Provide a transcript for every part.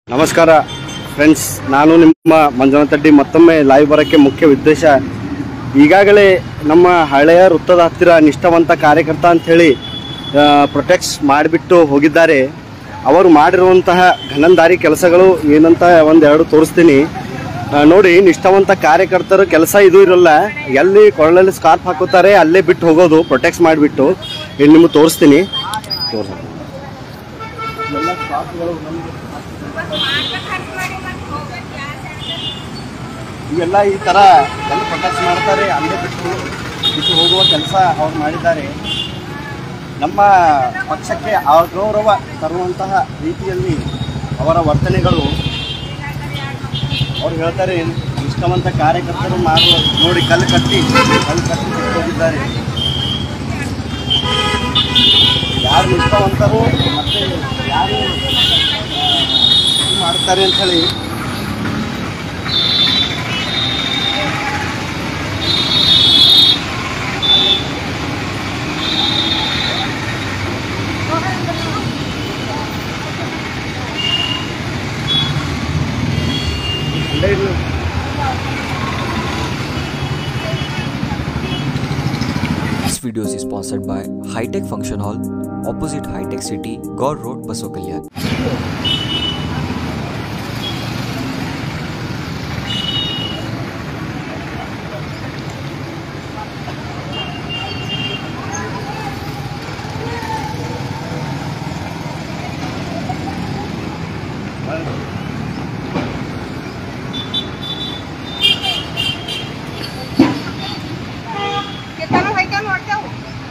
ನಮಸ್ಕಾರ ಫ್ರೆಂಡ್ಸ್ ನಾನು ನಿಮ್ಮ ಮಂಜುನಾಥ್ ರೆಡ್ಡಿ ಮತ್ತೊಮ್ಮೆ ಲೈವ್ ಬರೋಕ್ಕೆ ಮುಖ್ಯ ಉದ್ದೇಶ ಈಗಾಗಲೇ ನಮ್ಮ ಹಳೆಯ ವೃತ್ತದ ಹತ್ತಿರ ನಿಷ್ಠಾವಂತ ಕಾರ್ಯಕರ್ತ ಅಂಥೇಳಿ ಪ್ರೊಟೆಕ್ಟ್ಸ್ ಮಾಡಿಬಿಟ್ಟು ಹೋಗಿದ್ದಾರೆ ಅವರು ಮಾಡಿರುವಂತಹ ಘನಂದಾರಿ ಕೆಲಸಗಳು ಏನಂತ ಒಂದೆರಡು ತೋರಿಸ್ತೀನಿ ಆ, ನೋಡಿ ನಿಷ್ಠಾವಂತ ಕಾರ್ಯಕರ್ತರ ಕೆಲಸ ಇದು ಇರಲ್ಲ ಎಲ್ಲಿ ಕೊಳ್ಳಲ್ಲಿ ಸ್ಕಾರ್ಫ್ ಹಾಕೋತಾರೆ ಅಲ್ಲೇ ಬಿಟ್ಟು ಹೋಗೋದು ಪ್ರೊಟೆಕ್ಟ್ಸ್ ಮಾಡಿಬಿಟ್ಟು ಇಲ್ಲಿ ನಿಮಗೆ ತೋರಿಸ್ತೀನಿ ತೋರಿಸ ಎಲ್ಲ ಸ್ಕಾರ್ಫ್ಗಳು ನಮಗೆ ಇವೆಲ್ಲ ಈ ಥರ ಎಲ್ಲ ಪ್ರೊಟೆಕ್ಟ್ ಮಾಡ್ತಾರೆ ಅಲ್ಲೇ ಬಿಟ್ಟು ಬಿಟ್ಟು ಹೋಗುವ ಕೆಲಸ ಅವ್ರು ಮಾಡಿದ್ದಾರೆ ನಮ್ಮ ಪಕ್ಷಕ್ಕೆ ಅಗೌರವ ತರುವಂತಹ ರೀತಿಯಲ್ಲಿ ಅವರ ವರ್ತನೆಗಳು ಅವ್ರು ಹೇಳ್ತಾರೆ ನಿಷ್ಠಾವಂತ ಕಾರ್ಯಕರ್ತರು ಮಾಡುವ ನೋಡಿ ಕಲ್ಲು ಕಟ್ಟಿ ಕಲ್ಲು ಕಟ್ಟಿ ಬಿಟ್ಟು ಹೋಗಿದ್ದಾರೆ ಯಾರು ನಿಷ್ಠಾವಂತರು ಮತ್ತೆ ಯಾರು ಆ, ಇದು ಮಾಡ್ತಾರೆ ಅಂತ ಹೇಳಿ ಅಲ್ಲೇ ಇರ್ಲಿ. This video is sponsored by High Tech Function Hall, opposite High Tech City, Gaur Road, Basokalyan. ಕಿತ್ತನ ಹೊಯ್ಕೊಂಡು ನೋಡ್ತೇವು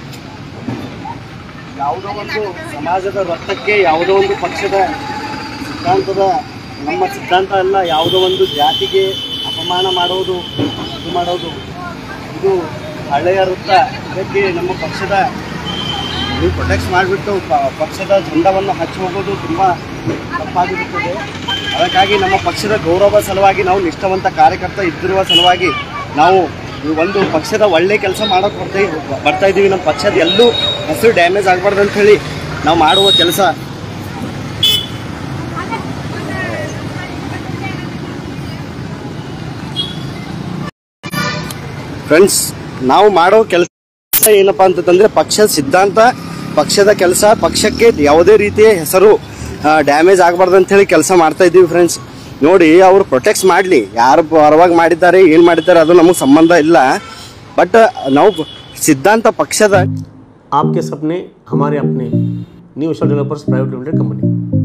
ಯಾವುದೋ ಒಂದು ಸಮಾಜದ ರಕ್ತಕ್ಕೆ ಯಾವುದೋ ಒಂದು ಪಕ್ಷದ ಸಿದ್ಧಾಂತದ ನಮ್ಮ ಸಿದ್ಧಾಂತ ಅಲ್ಲ ಯಾವುದೋ ಒಂದು ಜಾತಿಗೆ ಅಪಮಾನ ಮಾಡೋದು ಇದು ಮಾಡೋದು ಇದು ಹಳೆಯ ವೃತ್ತ ಇದಕ್ಕೆ ನಮ್ಮ ಪಕ್ಷದ ನೀವು ಪ್ರೊಟೆಕ್ಟ್ ಮಾಡಿಬಿಟ್ಟು ಪಕ್ಷದ ಝಂಡವನ್ನು ಹಚ್ಚಿ ಹೋಗೋದು ತುಂಬ ತಪ್ಪಾಗಿರುತ್ತದೆ ಅದಕ್ಕಾಗಿ ನಮ್ಮ ಪಕ್ಷದ ಗೌರವ ಸಲುವಾಗಿ ನಾವು ನಿಷ್ಠಾವಂತ ಕಾರ್ಯಕರ್ತ ಇದ್ದಿರುವ ಸಲುವಾಗಿ ನಾವು ಈ ಒಂದು ಪಕ್ಷದ ಒಳ್ಳೆ ಕೆಲಸ ಮಾಡೋಕೆ ಬರ್ತಾ ಬರ್ತಾ ಇದ್ದೀವಿ ನಮ್ಮ ಪಕ್ಷದ ಎಲ್ಲೂ ಹೆಸರು ಡ್ಯಾಮೇಜ್ ಆಗಬಾರ್ದು ಅಂತ ಹೇಳಿ ನಾವು ಮಾಡುವ ಕೆಲಸ ಫ್ರೆಂಡ್ಸ್ ನಾವು ಮಾಡೋ ಕೆಲಸ ಏನಪ್ಪಾ ಅಂತಂದ್ರೆ ಪಕ್ಷದ ಸಿದ್ಧಾಂತ ಪಕ್ಷದ ಕೆಲಸ ಪಕ್ಷಕ್ಕೆ ಯಾವುದೇ ರೀತಿಯ ಹೆಸರು ಡ್ಯಾಮೇಜ್ ಆಗಬಾರ್ದು ಅಂತ ಹೇಳಿ ಕೆಲಸ ಮಾಡ್ತಾ ಇದ್ದೀವಿ ಫ್ರೆಂಡ್ಸ್ ನೋಡಿ ಅವರು ಪ್ರೊಟೆಕ್ಟ್ಸ್ ಮಾಡಲಿ ಯಾರು ಪರವಾಗಿ ಮಾಡಿದ್ದಾರೆ ಏನು ಮಾಡಿದ್ದಾರೆ ಅದು ನಮಗೆ ಸಂಬಂಧ ಇಲ್ಲ ಬಟ್ ನಾವು ಸಿದ್ಧಾಂತ ಪಕ್ಷದ आपके सपने हमारे अपने new social developers private limited company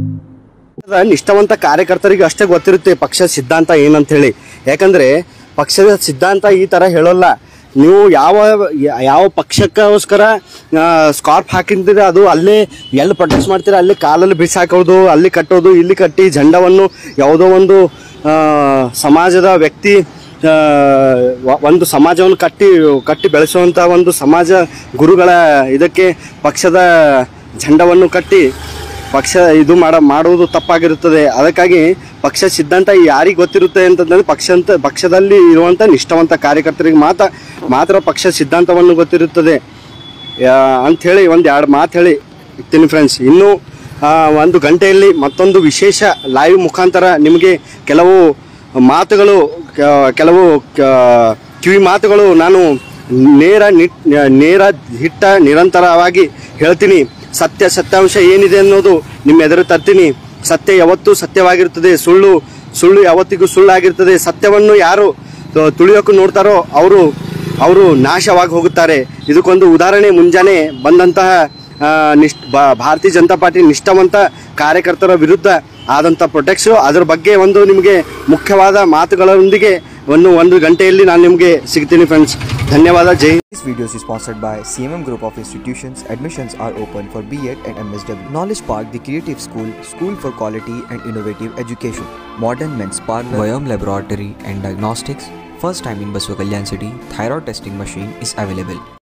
ಪಕ್ಷದ ನಿಷ್ಠಾವಂತ ಕಾರ್ಯಕರ್ತರಿಗೆ ಅಷ್ಟೇ ಗೊತ್ತಿರುತ್ತೆ ಪಕ್ಷದ ಸಿದ್ಧಾಂತ ಏನಂತ ಹೇಳಿ ಯಾಕಂದ್ರೆ ಪಕ್ಷದ ಸಿದ್ಧಾಂತ ಈ ತರ ಹೇಳೋಲ್ಲ ನೀವು ಯಾವ ಯಾವ ಪಕ್ಷಕ್ಕೋಸ್ಕರ ಸ್ಕಾರ್ಪ್ ಹಾಕಿದ್ರೆ ಅದು ಅಲ್ಲೇ ಎಲ್ಲಿ ಪ್ರೊಟೆಕ್ಟ್ ಮಾಡ್ತೀರಾ ಅಲ್ಲಿ ಕಾಲಲ್ಲಿ ಬಿಸಾಕೋದು ಅಲ್ಲಿ ಕಟ್ಟೋದು ಇಲ್ಲಿ ಕಟ್ಟಿ ಜೆಂಡವನ್ನು ಯಾವುದೋ ಒಂದು ಆ, ಸಮಾಜದ ವ್ಯಕ್ತಿ ಆ, ವ- ಒಂದು ಸಮಾಜವನ್ನು ಕಟ್ಟಿ ಕಟ್ಟಿ ಬೆಳೆಸುವಂಥ ಒಂದು ಸಮಾಜ ಗುರುಗಳ ಇದಕ್ಕೆ ಪಕ್ಷದ ಝಂಡವನ್ನು ಕಟ್ಟಿ ಪಕ್ಷ ಇದು ಮಾಡ ಮಾಡುವುದು ತಪ್ಪಾಗಿರುತ್ತದೆ ಅದಕ್ಕಾಗಿ ಪಕ್ಷ ಸಿದ್ಧಾಂತ ಯಾರಿಗೆ ಗೊತ್ತಿರುತ್ತೆ ಅಂತಂದ್ರೆ ಪಕ್ಷ ಅಂತ ಪಕ್ಷದಲ್ಲಿ ಇರುವಂಥ ನಿಷ್ಠಾವಂತ ಕಾರ್ಯಕರ್ತರಿಗೆ ಮಾತ್ರ ಮಾತ್ರ ಪಕ್ಷ ಸಿದ್ಧಾಂತವನ್ನು ಗೊತ್ತಿರುತ್ತದೆ ಯಾ- ಅಂಥೇಳಿ ಒಂದು ಎರಡು ಮಾತು ಹೇಳಿ ಇರ್ತೀನಿ ಫ್ರೆಂಡ್ಸ್ ಇನ್ನೂ ಆ, ಒಂದು ಗಂಟೆಯಲ್ಲಿ ಮತ್ತೊಂದು ವಿಶೇಷ ಲೈವ್ ಮುಖಾಂತರ ನಿಮಗೆ ಕೆಲವು ಮಾತುಗಳು ಕ- ಕೆಲವು ಕ- ಕಿವಿ ಮಾತುಗಳು ನಾನು ನೇರ ನಿಟ್ ನೇರ ಹಿಟ್ಟ ನಿರಂತರವಾಗಿ ಹೇಳ್ತೀನಿ ಸತ್ಯ ಸತ್ಯಾಂಶ ಏನಿದೆ ಅನ್ನೋದು ನಿಮ್ಮ ಎದುರು ತರ್ತೀನಿ ಸತ್ಯ ಯಾವತ್ತೂ ಸತ್ಯವಾಗಿರ್ತದೆ ಸುಳ್ಳು ಸುಳ್ಳು ಯಾವತ್ತಿಗೂ ಸುಳ್ಳಾಗಿರ್ತದೆ ಸತ್ಯವನ್ನು ಯಾರು ತ- ತುಳಿಯೋಕೆ ನೋಡ್ತಾರೋ ಅವರು ಅವರು ನಾಶವಾಗಿ ಹೋಗುತ್ತಾರೆ ಇದಕ್ಕೊಂದು ಉದಾಹರಣೆ ಮುಂಜಾನೆ ಬಂದಂತಹ ಆ, ನಿಷ್ಠ ಬಾ- ಭಾರತೀಯ ಜನತಾ ಪಾರ್ಟಿ ನಿಷ್ಠಾವಂತ ಕಾರ್ಯಕರ್ತರ ವಿರುದ್ಧ ಆದಂಥ ಪ್ರೊಟೆಕ್ಟ್ಸು ಅದ್ರ ಬಗ್ಗೆ ಒಂದು ನಿಮಗೆ ಮುಖ್ಯವಾದ ಮಾತುಗಳೊಂದಿಗೆ ಒಂದು ಒಂದು ಗಂಟೆಯಲ್ಲಿ ನಾನು ನಿಮಗೆ ಸಿಗ್ತೀನಿ ಫ್ರೆಂಡ್ಸ್ ಧನ್ಯವಾದ ಜೈ Hind. This video is sponsored by CMM Group of Institutions. Admissions are open for B.Ed and MSW. Knowledge Park, the Creative School, School for Quality and Innovative Education. Modern Men's Parlor, Biome Laboratory and Diagnostics. First time in Basokalyan City, thyroid testing machine is available.